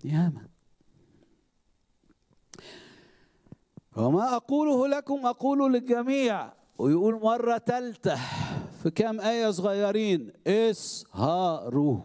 ياما وما أقوله لكم أقوله للجميع ويقول مرة تالتة في كام آية صغيرين اسهروا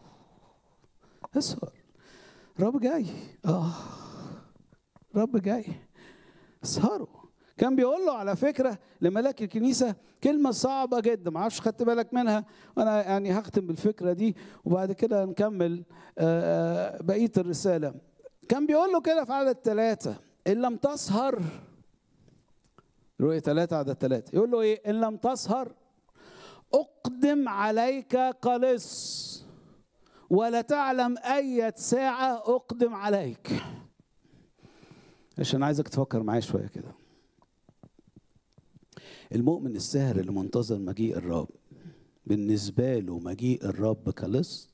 اسهر رب جاي اه رب جاي اسهروا كان بيقول له على فكره لملاك الكنيسه كلمه صعبه جدا ما اعرفش خدت بالك منها وانا يعني هختم بالفكره دي وبعد كده نكمل بقيه الرساله كان بيقول له كده في عدد ثلاثه ان لم تسهر رؤية ثلاثة عدد ثلاثة يقول له ايه ان لم تسهر اقدم عليك قلص ولا تعلم أية ساعة أقدم عليك عشان عايزك تفكر معايا شوية كده المؤمن الساهر اللي منتظر مجيء الرب بالنسبة له مجيء الرب كلص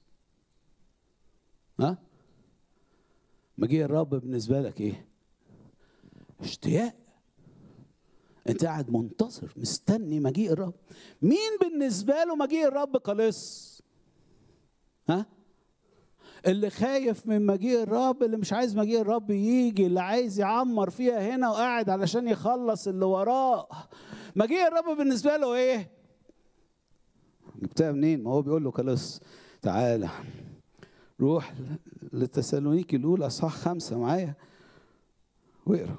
ها مجيء الرب بالنسبة لك ايه اشتياق انت قاعد منتظر مستني مجيء الرب مين بالنسبة له مجيء الرب كلص ها اللي خايف من مجيء الرب اللي مش عايز مجيء الرب يجي اللي عايز يعمر فيها هنا وقاعد علشان يخلص اللي وراه مجيء الرب بالنسبه له ايه جبتها منين ما هو بيقول له خلاص تعالى روح لتسالونيكي الاولى اصحاح خمسه معايا واقرا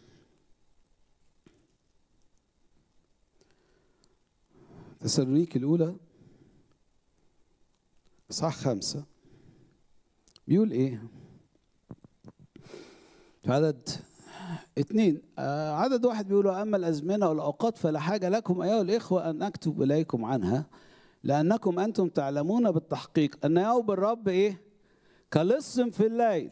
تسالونيكي الاولى اصحاح خمسه بيقول ايه في عدد اثنين آه عدد واحد بيقول اما الازمنه والاوقات فلا حاجه لكم ايها الاخوه ان اكتب اليكم عنها لانكم انتم تعلمون بالتحقيق ان يوم الرب ايه كلص في الليل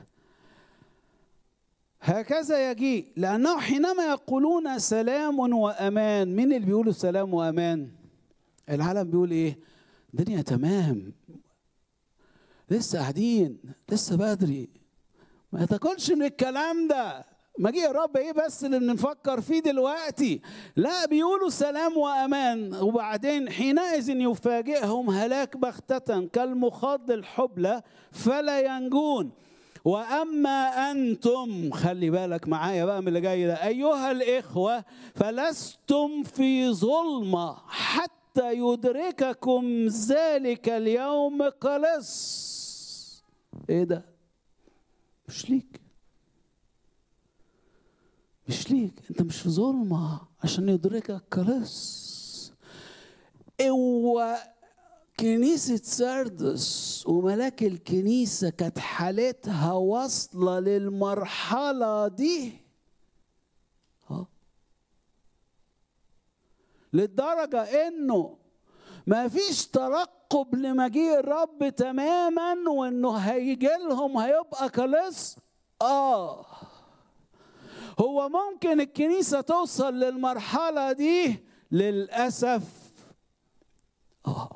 هكذا يجيء لانه حينما يقولون سلام وامان مين اللي بيقولوا سلام وامان العالم بيقول ايه الدنيا تمام لسه قاعدين لسه بدري ما تاكلش من الكلام ده مجيء الرب ايه بس اللي بنفكر فيه دلوقتي لا بيقولوا سلام وامان وبعدين حينئذ يفاجئهم هلاك بغتة كالمخاض الحبلى فلا ينجون واما انتم خلي بالك معايا بقى من اللي جاي ده ايها الاخوه فلستم في ظلمه حتى يدرككم ذلك اليوم قلص ايه ده مش ليك مش ليك انت مش في ظلمة عشان يدركك كلص هو كنيسة سردس وملاك الكنيسة كانت حالتها واصلة للمرحلة دي ها للدرجة انه ما فيش ترقب لمجيء الرب تماما وانه هيجي لهم هيبقى كلص اه هو ممكن الكنيسه توصل للمرحله دي للاسف اه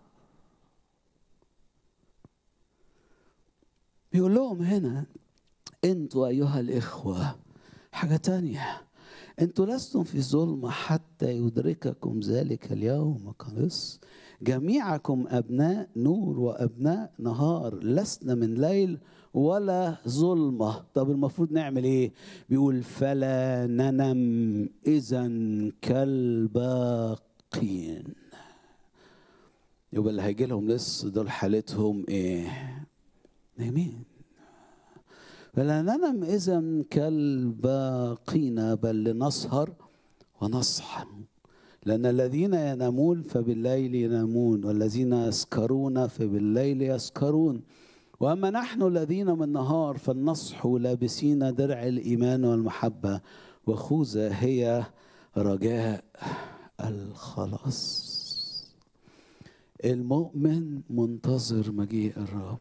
بيقول لهم هنا انتوا ايها الاخوه حاجه تانيه انتوا لستم في ظلمة حتى يدرككم ذلك اليوم قلص جميعكم أبناء نور وأبناء نهار لسنا من ليل ولا ظلمة طب المفروض نعمل ايه بيقول فلا ننم إذا كالباقين يبقى اللي هيجي لهم لسه دول حالتهم ايه نايمين فلا ننم إذا كالباقين بل لنسهر ونصحى لأن الذين ينامون فبالليل ينامون والذين يسكرون فبالليل يسكرون وأما نحن الذين من النهار فلنصح لابسين درع الإيمان والمحبة وخوذة هي رجاء الخلاص المؤمن منتظر مجيء الرب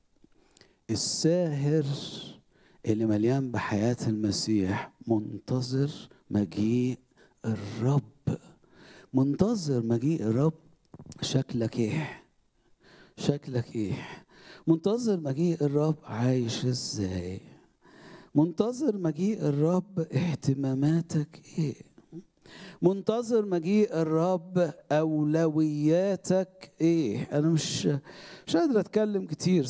الساهر اللي مليان بحياة المسيح منتظر مجيء الرب منتظر مجيء الرب شكلك ايه شكلك ايه منتظر مجيء الرب عايش ازاي منتظر مجيء الرب اهتماماتك ايه منتظر مجيء الرب اولوياتك ايه انا مش مش قادر اتكلم كتير